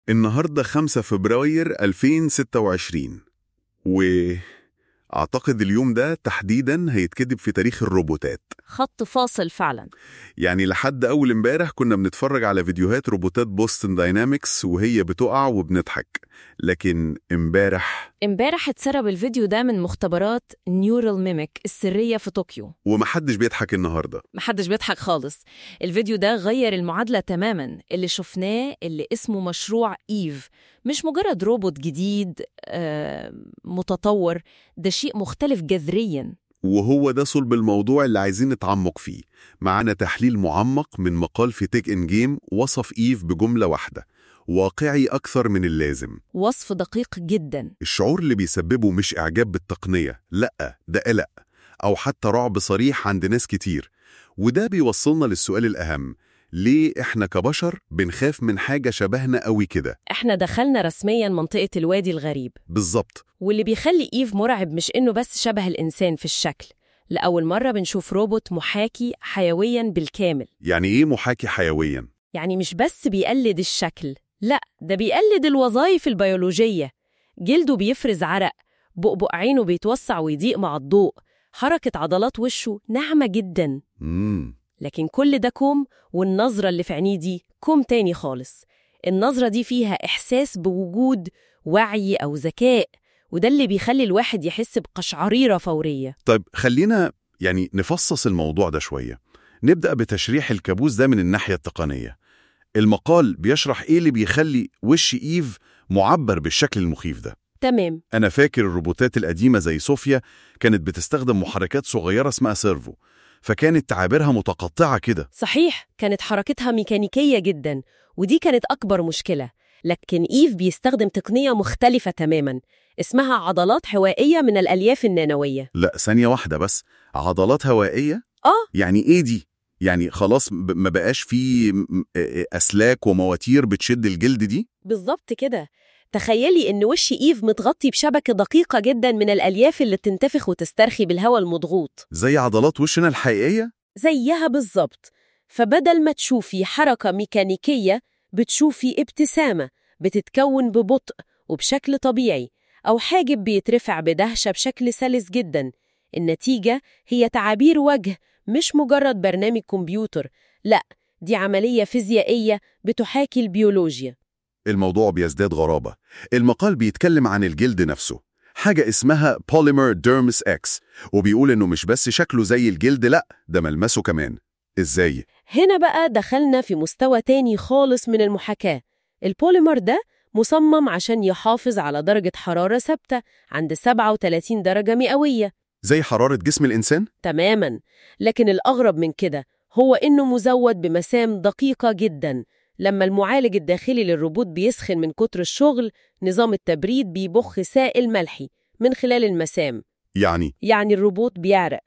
النهاردة 5 فبراير 2026 وأعتقد اليوم ده تحديدا هيتكتب في تاريخ الروبوتات خط فاصل فعلا يعني لحد أول امبارح كنا بنتفرج على فيديوهات روبوتات بوستن داينامكس وهي بتقع وبنضحك لكن امبارح امبارح اتسرب الفيديو ده من مختبرات نيورال ميميك السرية في طوكيو ومحدش بيضحك النهاردة محدش بيضحك خالص الفيديو ده غير المعادلة تماما اللي شفناه اللي اسمه مشروع إيف مش مجرد روبوت جديد آه متطور ده شيء مختلف جذريا وهو ده صلب الموضوع اللي عايزين نتعمق فيه معانا تحليل معمق من مقال في تيك ان جيم وصف إيف بجملة واحدة واقعي أكثر من اللازم وصف دقيق جدا الشعور اللي بيسببه مش إعجاب بالتقنية لأ ده قلق أو حتى رعب صريح عند ناس كتير وده بيوصلنا للسؤال الأهم ليه إحنا كبشر بنخاف من حاجة شبهنا قوي كده احنا دخلنا رسميا منطقة الوادي الغريب بالظبط واللي بيخلي إيف مرعب مش إنه بس شبه الإنسان في الشكل لأول مرة بنشوف روبوت محاكي حيويا بالكامل يعني إيه محاكي حيويا؟ يعني مش بس بيقلد الشكل لا ده بيقلد الوظائف البيولوجية جلده بيفرز عرق بؤبؤ عينه بيتوسع ويضيق مع الضوء حركة عضلات وشه ناعمة جدا مم. لكن كل ده كوم والنظرة اللي في عينيه دي كوم تاني خالص النظرة دي فيها إحساس بوجود وعي أو ذكاء وده اللي بيخلي الواحد يحس بقشعريرة فورية طيب خلينا يعني نفصص الموضوع ده شوية نبدأ بتشريح الكابوس ده من الناحية التقنية المقال بيشرح إيه اللي بيخلي وش إيف معبر بالشكل المخيف ده تمام أنا فاكر الروبوتات القديمة زي صوفيا كانت بتستخدم محركات صغيرة اسمها سيرفو فكانت تعابيرها متقطعة كده صحيح كانت حركتها ميكانيكية جدا ودي كانت أكبر مشكلة لكن إيف بيستخدم تقنية مختلفة تماما اسمها عضلات حوائية من الألياف النانوية لا ثانية واحدة بس عضلات هوائية آه يعني إيه دي؟ يعني خلاص ب- ما بقاش فيه م- م- أسلاك ومواتير بتشد الجلد دي؟ بالظبط كده تخيلي إن وش إيف متغطي بشبكة دقيقة جدا من الألياف اللي بتنتفخ وتسترخي بالهواء المضغوط زي عضلات وشنا الحقيقية؟ زيها بالظبط فبدل ما تشوفي حركة ميكانيكية بتشوفي ابتسامة بتتكون ببطء وبشكل طبيعي أو حاجب بيترفع بدهشة بشكل سلس جدا النتيجة هي تعابير وجه مش مجرد برنامج كمبيوتر لا دي عملية فيزيائية بتحاكي البيولوجيا الموضوع بيزداد غرابة المقال بيتكلم عن الجلد نفسه حاجة اسمها Polymer Dermis X وبيقول إنه مش بس شكله زي الجلد لأ ده ملمسه كمان إزاي؟ هنا بقى دخلنا في مستوى تاني خالص من المحاكاة البوليمر ده مصمم عشان يحافظ على درجة حرارة ثابتة عند 37 درجة مئوية زي حرارة جسم الإنسان؟ تماما لكن الأغرب من كده هو إنه مزود بمسام دقيقة جدا لما المعالج الداخلي للروبوت بيسخن من كتر الشغل نظام التبريد بيبخ سائل ملحي من خلال المسام يعني يعني الروبوت بيعرق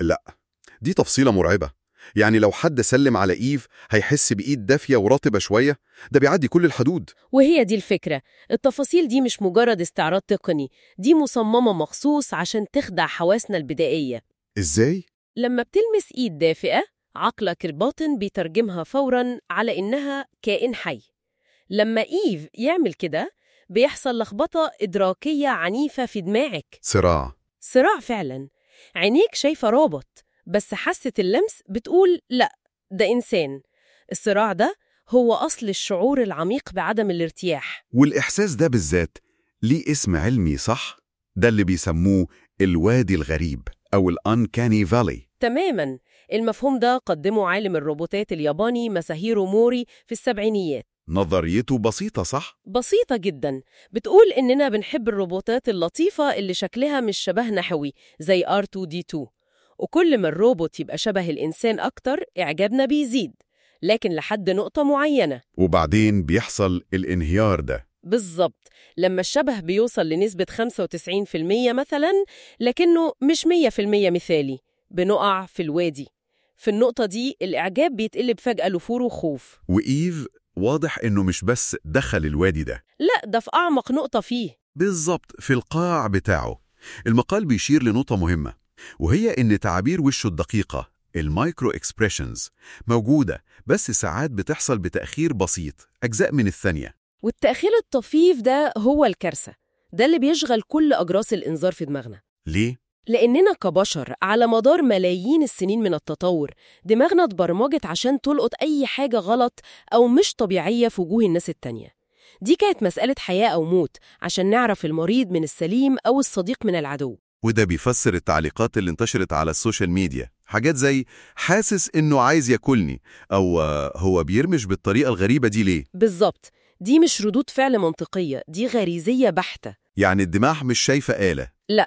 دي تفصيلة مرعبة يعني لو حد سلم على إيف هيحس بإيد دافية ورطبة شوية ده بيعدي كل الحدود وهي دي الفكرة التفاصيل دي مش مجرد استعراض تقني دي مصممة مخصوص عشان تخدع حواسنا البدائية إزاي؟ لما بتلمس إيد دافئة عقلك الباطن بيترجمها فوراً على إنها كائن حي لما إيف يعمل كده بيحصل لخبطة إدراكية عنيفة في دماغك صراع صراع فعلاً عينيك شايفة رابط بس حاسة اللمس بتقول لأ ده إنسان الصراع ده هو أصل الشعور العميق بعدم الارتياح والإحساس ده بالذات ليه اسم علمي صح؟ ده اللي بيسموه الوادي الغريب أو الأنكاني فالي تماماً المفهوم ده قدمه عالم الروبوتات الياباني مساهيرو موري في السبعينيات نظريته بسيطة صح؟ بسيطة جدا بتقول إننا بنحب الروبوتات اللطيفة اللي شكلها مش شبه نحوي زي R2D2 وكل ما الروبوت يبقى شبه الإنسان أكتر إعجابنا بيزيد لكن لحد نقطة معينة وبعدين بيحصل الانهيار ده بالظبط لما الشبه بيوصل لنسبة 95% مثلا لكنه مش 100% مثالي بنقع في الوادي في النقطة دي الإعجاب بيتقلب فجأة لفور وخوف وإيف واضح إنه مش بس دخل الوادي ده لا ده في أعمق نقطة فيه بالظبط في القاع بتاعه المقال بيشير لنقطة مهمة وهي إن تعابير وشه الدقيقة المايكرو اكسبريشنز موجودة بس ساعات بتحصل بتأخير بسيط أجزاء من الثانية والتأخير الطفيف ده هو الكارثة ده اللي بيشغل كل أجراس الإنذار في دماغنا ليه؟ لأننا كبشر على مدار ملايين السنين من التطور دماغنا اتبرمجت عشان تلقط أي حاجة غلط أو مش طبيعية في وجوه الناس التانية دي كانت مسألة حياة أو موت عشان نعرف المريض من السليم أو الصديق من العدو وده بيفسر التعليقات اللي انتشرت على السوشيال ميديا حاجات زي حاسس إنه عايز ياكلني أو آه، هو بيرمش بالطريقة الغريبة دي ليه؟ بالظبط دي مش ردود فعل منطقية دي غريزية بحتة يعني الدماغ مش شايفة آلة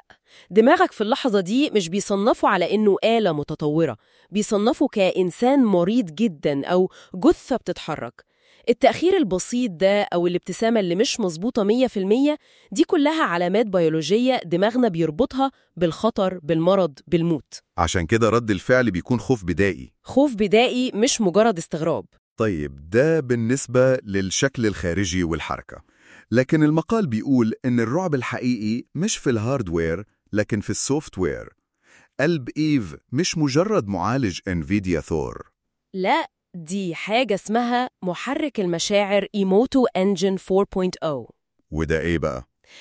دماغك في اللحظة دي مش بيصنفوا على إنه آلة متطورة بيصنفوا كإنسان مريض جدا أو جثة بتتحرك التأخير البسيط ده أو الابتسامة اللي مش مظبوطة 100% دي كلها علامات بيولوجية دماغنا بيربطها بالخطر بالمرض بالموت عشان كده رد الفعل بيكون خوف بدائي خوف بدائي مش مجرد استغراب طيب ده بالنسبة للشكل الخارجي والحركة لكن المقال بيقول إن الرعب الحقيقي مش في الهاردوير لكن في السوفت وير قلب إيف مش مجرد معالج انفيديا ثور لا دي حاجة اسمها محرك المشاعر إيموتو انجن 4.0 وده إيه بقى؟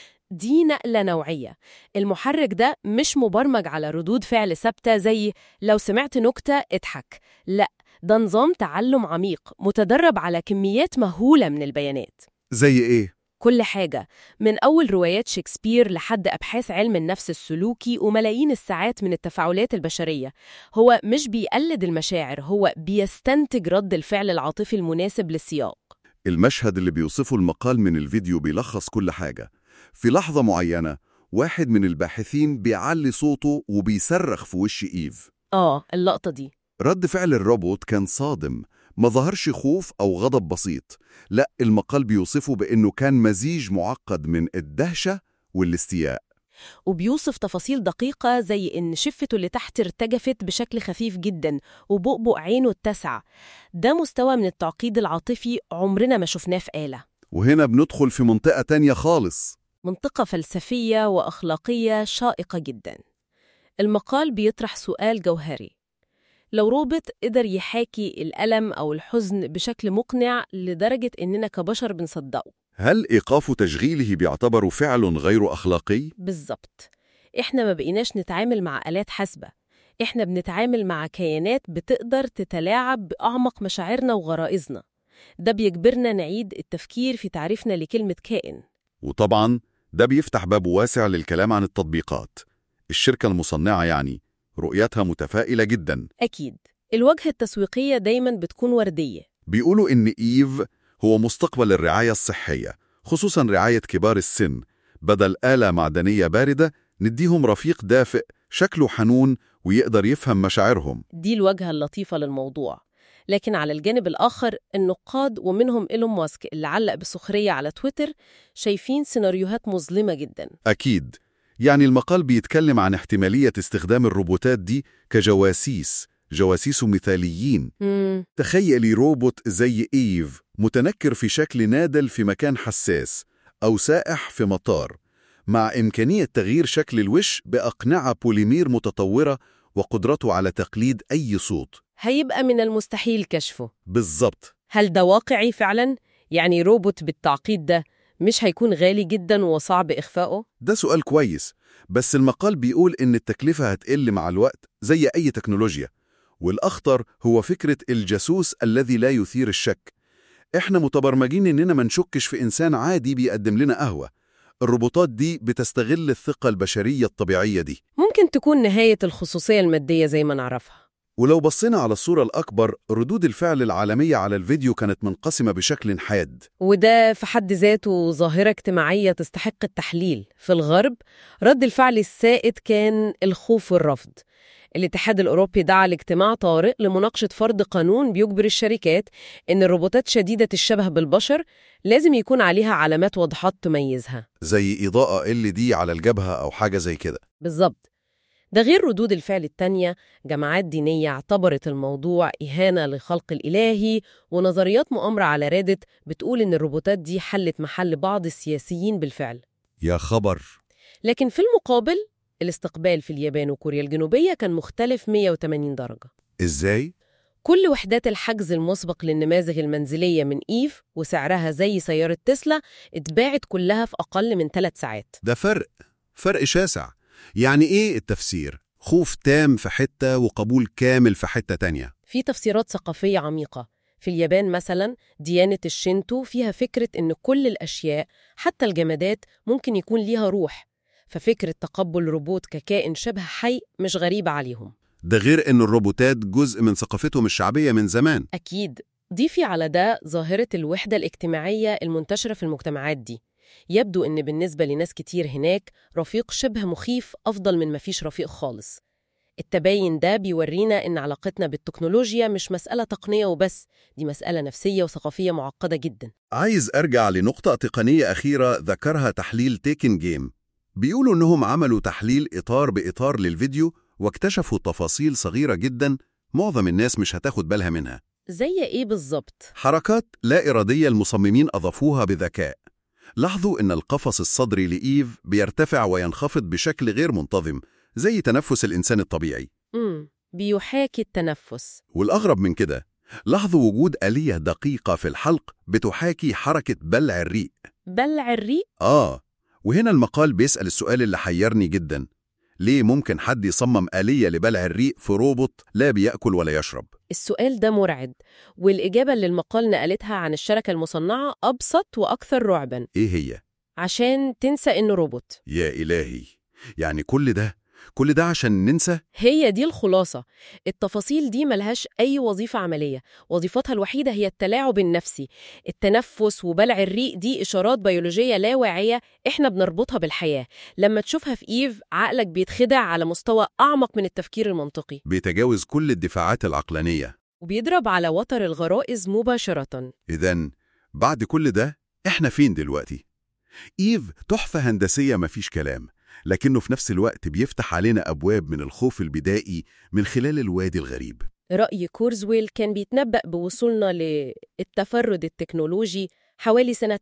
دي نقلة نوعية المحرك ده مش مبرمج على ردود فعل ثابتة زي لو سمعت نكتة اضحك لا ده نظام تعلم عميق متدرب على كميات مهولة من البيانات زي إيه؟ كل حاجة من أول روايات شكسبير لحد أبحاث علم النفس السلوكي وملايين الساعات من التفاعلات البشرية هو مش بيقلد المشاعر هو بيستنتج رد الفعل العاطفي المناسب للسياق المشهد اللي بيوصفه المقال من الفيديو بيلخص كل حاجة في لحظة معينة واحد من الباحثين بيعلي صوته وبيصرخ في وش إيف آه اللقطة دي رد فعل الروبوت كان صادم ما ظهرش خوف أو غضب بسيط لا المقال بيوصفه بأنه كان مزيج معقد من الدهشة والاستياء وبيوصف تفاصيل دقيقة زي إن شفته اللي تحت ارتجفت بشكل خفيف جدا وبؤبؤ عينه اتسع ده مستوى من التعقيد العاطفي عمرنا ما شفناه في آلة وهنا بندخل في منطقة تانية خالص منطقة فلسفية وأخلاقية شائقة جدا المقال بيطرح سؤال جوهري لو روبوت قدر يحاكي الألم أو الحزن بشكل مقنع لدرجة إننا كبشر بنصدقه هل إيقاف تشغيله بيعتبر فعل غير أخلاقي؟ بالظبط إحنا ما بقيناش نتعامل مع آلات حاسبة إحنا بنتعامل مع كيانات بتقدر تتلاعب بأعمق مشاعرنا وغرائزنا ده بيجبرنا نعيد التفكير في تعريفنا لكلمة كائن وطبعا ده بيفتح باب واسع للكلام عن التطبيقات الشركة المصنعة يعني رؤيتها متفائلة جدا أكيد الوجهة التسويقية دايما بتكون وردية بيقولوا إن إيف هو مستقبل الرعاية الصحية خصوصا رعاية كبار السن بدل آلة معدنية باردة نديهم رفيق دافئ شكله حنون ويقدر يفهم مشاعرهم دي الوجهة اللطيفة للموضوع لكن على الجانب الآخر النقاد ومنهم إيلون ماسك اللي علق بسخرية على تويتر شايفين سيناريوهات مظلمة جدا أكيد يعني المقال بيتكلم عن احتمالية استخدام الروبوتات دي كجواسيس جواسيس مثاليين مم. تخيلي روبوت زي إيف متنكر في شكل نادل في مكان حساس أو سائح في مطار مع إمكانية تغيير شكل الوش بأقنعة بوليمير متطورة وقدرته على تقليد أي صوت هيبقى من المستحيل كشفه بالظبط هل ده واقعي فعلا؟ يعني روبوت بالتعقيد ده مش هيكون غالي جدا وصعب إخفائه؟ ده سؤال كويس بس المقال بيقول إن التكلفة هتقل مع الوقت زي أي تكنولوجيا والأخطر هو فكرة الجاسوس الذي لا يثير الشك إحنا متبرمجين إننا ما نشكش في إنسان عادي بيقدم لنا قهوة الروبوتات دي بتستغل الثقة البشرية الطبيعية دي ممكن تكون نهاية الخصوصية المادية زي ما نعرفها ولو بصينا على الصورة الأكبر ردود الفعل العالمية على الفيديو كانت منقسمة بشكل حاد وده في حد ذاته ظاهرة اجتماعية تستحق التحليل في الغرب رد الفعل السائد كان الخوف والرفض الاتحاد الأوروبي دعا لاجتماع طارئ لمناقشة فرض قانون بيجبر الشركات إن الروبوتات شديدة الشبه بالبشر لازم يكون عليها علامات واضحات تميزها زي إضاءة LED على الجبهة أو حاجة زي كده بالظبط ده غير ردود الفعل التانية جماعات دينية اعتبرت الموضوع إهانة لخلق الإلهي ونظريات مؤامرة على ريدت بتقول إن الروبوتات دي حلت محل بعض السياسيين بالفعل يا خبر لكن في المقابل الاستقبال في اليابان وكوريا الجنوبية كان مختلف 180 درجة إزاي؟ كل وحدات الحجز المسبق للنماذج المنزلية من إيف وسعرها زي سيارة تسلا اتباعت كلها في أقل من ثلاث ساعات ده فرق فرق شاسع يعني إيه التفسير؟ خوف تام في حتة وقبول كامل في حتة تانية في تفسيرات ثقافية عميقة في اليابان مثلا ديانة الشينتو فيها فكرة إن كل الأشياء حتى الجمادات ممكن يكون ليها روح ففكرة تقبل روبوت ككائن شبه حي مش غريبة عليهم ده غير إن الروبوتات جزء من ثقافتهم الشعبية من زمان أكيد ضيفي على ده ظاهرة الوحدة الاجتماعية المنتشرة في المجتمعات دي يبدو إن بالنسبة لناس كتير هناك رفيق شبه مخيف أفضل من مفيش رفيق خالص التباين ده بيورينا إن علاقتنا بالتكنولوجيا مش مسألة تقنية وبس دي مسألة نفسية وثقافية معقدة جدا عايز أرجع لنقطة تقنية أخيرة ذكرها تحليل تيكن جيم بيقولوا إنهم عملوا تحليل إطار بإطار للفيديو واكتشفوا تفاصيل صغيرة جدا معظم الناس مش هتاخد بالها منها زي إيه بالظبط؟ حركات لا إرادية المصممين أضافوها بذكاء لاحظوا إن القفص الصدري لإيف بيرتفع وينخفض بشكل غير منتظم زي تنفس الإنسان الطبيعي امم بيحاكي التنفس والأغرب من كده لاحظوا وجود آلية دقيقة في الحلق بتحاكي حركة بلع الريق بلع الريق آه وهنا المقال بيسأل السؤال اللي حيرني جدا ليه ممكن حد يصمم آلية لبلع الريق في روبوت لا بيأكل ولا يشرب؟ السؤال ده مرعب والإجابة اللي المقال نقلتها عن الشركة المصنعة أبسط وأكثر رعباً إيه هي؟ عشان تنسى إنه روبوت يا إلهي يعني كل ده كل ده عشان ننسى؟ هي دي الخلاصة التفاصيل دي ملهاش أي وظيفة عملية وظيفتها الوحيدة هي التلاعب النفسي التنفس وبلع الريق دي إشارات بيولوجية لا واعية إحنا بنربطها بالحياة لما تشوفها في إيف عقلك بيتخدع على مستوى أعمق من التفكير المنطقي بيتجاوز كل الدفاعات العقلانية وبيضرب على وتر الغرائز مباشرة إذن بعد كل ده إحنا فين دلوقتي؟ إيف تحفة هندسية مفيش كلام لكنه في نفس الوقت بيفتح علينا أبواب من الخوف البدائي من خلال الوادي الغريب رأي كورزويل كان بيتنبأ بوصولنا للتفرد التكنولوجي حوالي سنة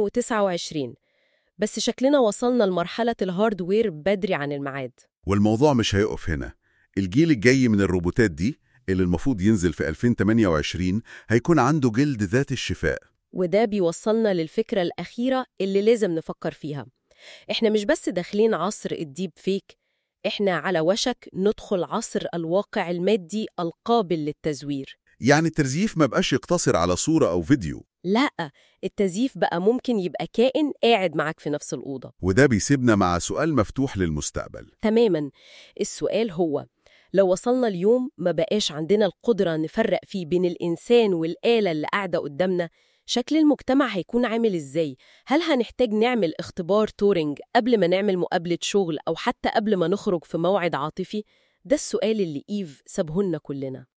2029 بس شكلنا وصلنا لمرحلة الهاردوير بدري عن الميعاد والموضوع مش هيقف هنا الجيل الجاي من الروبوتات دي اللي المفروض ينزل في 2028 هيكون عنده جلد ذات الشفاء وده بيوصلنا للفكرة الأخيرة اللي لازم نفكر فيها إحنا مش بس داخلين عصر الديب فيك إحنا على وشك ندخل عصر الواقع المادي القابل للتزوير يعني الترزيف ما بقاش يقتصر على صورة أو فيديو لا التزييف بقى ممكن يبقى كائن قاعد معاك في نفس الأوضة وده بيسيبنا مع سؤال مفتوح للمستقبل تماما السؤال هو لو وصلنا اليوم ما بقاش عندنا القدرة نفرق فيه بين الإنسان والآلة اللي قاعدة قدامنا شكل المجتمع هيكون عامل إزاي؟ هل هنحتاج نعمل اختبار تورينج قبل ما نعمل مقابلة شغل أو حتى قبل ما نخرج في موعد عاطفي؟ ده السؤال اللي إيف سابهولنا كلنا